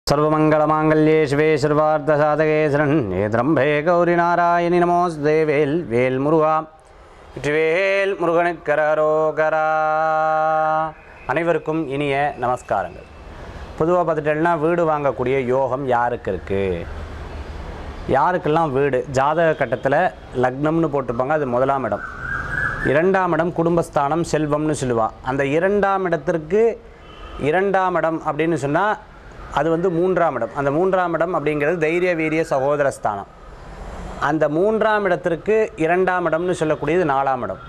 சர்வமங்கலமாங்கல்யே சிவே சர்வார்த்தசாதகே சரண்யே திரம்பே கௌரி நாராயணி நமோஸ்தே வேல் வேல் முருகா வெற்றிவேல் முருகனுக்கரோகரா அனைவருக்கும் இனிய நமஸ்காரங்கள் பொதுவாக பார்த்துட்டேன்னா வீடு வாங்கக்கூடிய யோகம் யாருக்கு இருக்குது யாருக்கெல்லாம் வீடு ஜாதக கட்டத்தில் லக்னம்னு போட்டிருப்பாங்க அது முதலாம் இடம் இரண்டாம் இடம் குடும்பஸ்தானம் செல்வம்னு சொல்லுவா அந்த இரண்டாம் இடத்திற்கு இரண்டாம் இடம் அப்படின்னு சொன்னால் அது வந்து மூன்றாம் இடம் அந்த மூன்றாம் இடம் அப்படிங்கிறது தைரிய வீரிய சகோதர ஸ்தானம் அந்த மூன்றாம் இடத்திற்கு இரண்டாம் இடம்னு சொல்லக்கூடியது நாலாம் இடம்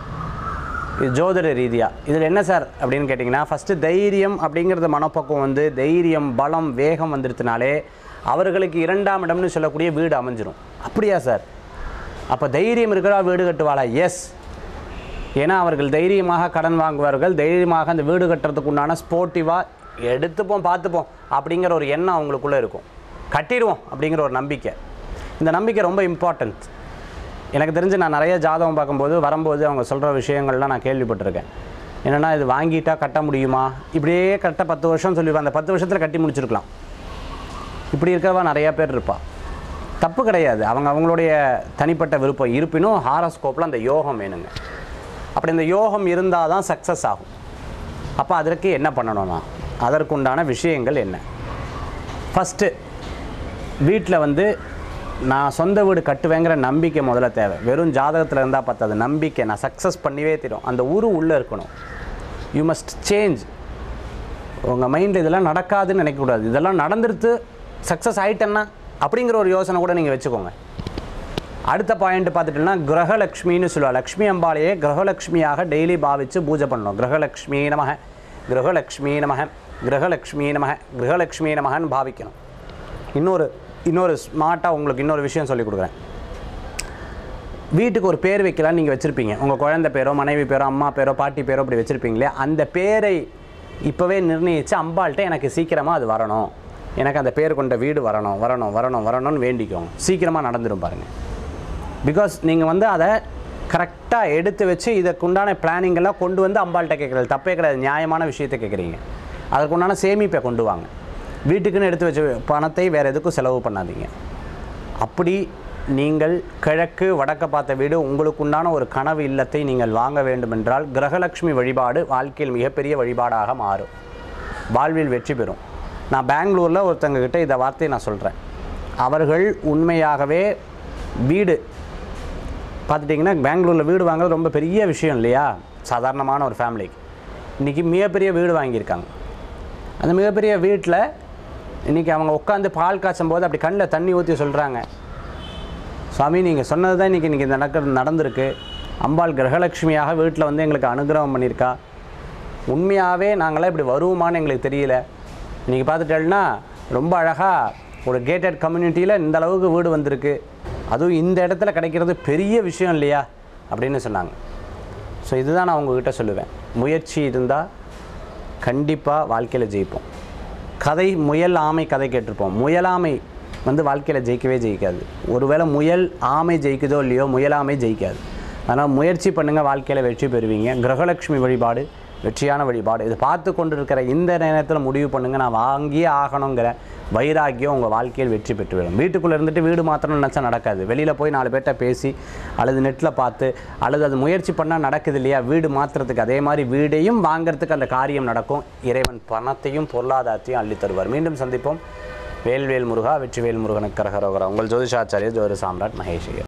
இது ஜோதிட ரீதியாக இதில் என்ன சார் அப்படின்னு கேட்டிங்கன்னா ஃபஸ்ட்டு தைரியம் அப்படிங்கிறது மனப்பக்குவம் வந்து தைரியம் பலம் வேகம் வந்துடுத்துனாலே அவர்களுக்கு இரண்டாம் இடம்னு சொல்லக்கூடிய வீடு அமைஞ்சிரும் அப்படியா சார் அப்போ தைரியம் இருக்கிறா வீடு கட்டுவாளா எஸ் ஏன்னா அவர்கள் தைரியமாக கடன் வாங்குவார்கள் தைரியமாக அந்த வீடு கட்டுறதுக்கு உண்டான ஸ்போர்ட்டிவாக எடுத்துப்போம் பார்த்துப்போம் அப்படிங்கிற ஒரு எண்ணம் அவங்களுக்குள்ளே இருக்கும் கட்டிடுவோம் அப்படிங்கிற ஒரு நம்பிக்கை இந்த நம்பிக்கை ரொம்ப இம்பார்ட்டன்ட் எனக்கு தெரிஞ்சு நான் நிறைய ஜாதகம் பார்க்கும்போது வரும்போது அவங்க சொல்கிற விஷயங்கள்லாம் நான் கேள்விப்பட்டிருக்கேன் என்னென்னா இது வாங்கிட்டா கட்ட முடியுமா இப்படியே கட்ட பத்து வருஷம் சொல்லிடுவாங்க அந்த பத்து வருஷத்தில் கட்டி முடிச்சிருக்கலாம் இப்படி இருக்கிறவா நிறையா பேர் இருப்பா தப்பு கிடையாது அவங்க அவங்களுடைய தனிப்பட்ட விருப்பம் இருப்பினும் ஹாரஸ்கோப்பில் அந்த யோகம் வேணுங்க அப்படி இந்த யோகம் இருந்தால் தான் சக்ஸஸ் ஆகும் அப்போ அதற்கு என்ன பண்ணணும்னா அதற்குண்டான விஷயங்கள் என்ன ஃபஸ்ட்டு வீட்டில் வந்து நான் சொந்த வீடு கட்டுவேங்கிற நம்பிக்கை முதல்ல தேவை வெறும் ஜாதகத்தில் இருந்தால் பத்தாது நம்பிக்கை நான் சக்ஸஸ் பண்ணிவே தரும் அந்த உரு உள்ளே இருக்கணும் யூ மஸ்ட் சேஞ்ச் உங்கள் மைண்டில் இதெல்லாம் நடக்காதுன்னு நினைக்கக்கூடாது இதெல்லாம் நடந்துருத்து சக்ஸஸ் ஆயிட்டேன்னா அப்படிங்கிற ஒரு யோசனை கூட நீங்கள் வச்சுக்கோங்க அடுத்த பாயிண்ட் பார்த்துட்டோம்னா கிரகலக்ஷ்மின்னு சொல்லுவா லக்ஷ்மி அம்பாளையே கிரகலக்ஷ்மியாக டெய்லி பாவித்து பூஜை பண்ணணும் கிரகலக்ஷ்மி நமக கிரகலக்ஷ்மி நமக கிரகலக்ஷ்மி நமக கிரகலக்ஷ்மி நமகன்னு பாவிக்கணும் இன்னொரு இன்னொரு ஸ்மார்ட்டாக உங்களுக்கு இன்னொரு விஷயம் சொல்லிக் கொடுக்குறேன் வீட்டுக்கு ஒரு பேர் வைக்கலாம்னு நீங்கள் வச்சுருப்பீங்க உங்கள் குழந்தை பேரோ மனைவி பேரோ அம்மா பேரோ பாட்டி பேரோ அப்படி வச்சுருப்பீங்களே அந்த பேரை இப்போவே நிர்ணயித்து அம்பாள்கிட்ட எனக்கு சீக்கிரமாக அது வரணும் எனக்கு அந்த பேர் கொண்ட வீடு வரணும் வரணும் வரணும் வரணும்னு வேண்டிக்கோங்க சீக்கிரமாக நடந்துடும் பாருங்கள் பிகாஸ் நீங்கள் வந்து அதை கரெக்டாக எடுத்து வச்சு இதற்குண்டான பிளானிங் எல்லாம் கொண்டு வந்து அம்பாள்கிட்ட கேட்குறது தப்பே கிடையாது நியாயமான விஷயத்தை கேட்குறீங்க அதற்குண்டான சேமிப்பை கொண்டு வாங்க வீட்டுக்குன்னு எடுத்து வச்ச பணத்தை வேறு எதுக்கும் செலவு பண்ணாதீங்க அப்படி நீங்கள் கிழக்கு வடக்க பார்த்த வீடு உங்களுக்குண்டான ஒரு கனவு இல்லத்தை நீங்கள் வாங்க வேண்டுமென்றால் கிரகலட்சுமி வழிபாடு வாழ்க்கையில் மிகப்பெரிய வழிபாடாக மாறும் வாழ்வில் வெற்றி பெறும் நான் பெங்களூரில் ஒருத்தங்க கிட்ட இந்த வார்த்தையை நான் சொல்கிறேன் அவர்கள் உண்மையாகவே வீடு பார்த்துட்டிங்கன்னா பெங்களூரில் வீடு வாங்குறது ரொம்ப பெரிய விஷயம் இல்லையா சாதாரணமான ஒரு ஃபேமிலிக்கு இன்றைக்கி மிகப்பெரிய வீடு வாங்கியிருக்காங்க அந்த மிகப்பெரிய வீட்டில் இன்றைக்கி அவங்க உட்காந்து பால் காய்ச்சும் போது அப்படி கண்ணில் தண்ணி ஊற்றி சொல்கிறாங்க சுவாமி நீங்கள் சொன்னது தான் இன்றைக்கி இன்றைக்கி நடக்கிறது நடந்திருக்கு அம்பாள் கிரகலட்சுமியாக வீட்டில் வந்து எங்களுக்கு அனுகிரகம் பண்ணியிருக்கா உண்மையாகவே நாங்களாம் இப்படி வருவோமான்னு எங்களுக்கு தெரியல இன்றைக்கி பார்த்துட்டேன்னா ரொம்ப அழகாக ஒரு கேட்டட் கம்யூனிட்டியில் இந்த அளவுக்கு வீடு வந்திருக்கு அதுவும் இந்த இடத்துல கிடைக்கிறது பெரிய விஷயம் இல்லையா அப்படின்னு சொன்னாங்க ஸோ இதுதான் நான் உங்ககிட்ட சொல்லுவேன் முயற்சி இருந்தால் கண்டிப்பாக வாழ்க்கையில் ஜெயிப்போம் கதை முயல் ஆமை கதை கேட்டிருப்போம் முயலாமை வந்து வாழ்க்கையில் ஜெயிக்கவே ஜெயிக்காது ஒருவேளை முயல் ஆமை ஜெயிக்குதோ இல்லையோ முயலாமை ஜெயிக்காது அதனால் முயற்சி பண்ணுங்கள் வாழ்க்கையில் வெற்றி பெறுவீங்க கிரகலட்சுமி வழிபாடு வெற்றியான வழிபாடு இது பார்த்து கொண்டு இருக்கிற இந்த நேரத்தில் முடிவு பண்ணுங்கள் நான் வாங்கியே ஆகணுங்கிற வைராக்கியம் உங்கள் வாழ்க்கையில் வெற்றி பெற்றுவிடும் வீட்டுக்குள்ளே இருந்துட்டு வீடு மாற்றணும்னு நினச்சா நடக்காது வெளியில் போய் நாலு பேர்ட்ட பேசி அல்லது நெட்டில் பார்த்து அல்லது அது முயற்சி பண்ணால் நடக்குது இல்லையா வீடு மாற்றுறதுக்கு அதே மாதிரி வீடையும் வாங்குறதுக்கு அந்த காரியம் நடக்கும் இறைவன் பணத்தையும் பொருளாதாரத்தையும் அள்ளி தருவார் மீண்டும் சந்திப்போம் வேல்வேல் முருகா வெற்றிவேல் முருகனுக்கு கரகரோகரா உங்கள் ஜோதிஷாச்சாரியர் ஜோதிட சாம்ராட் மகேஷ் ஐயர்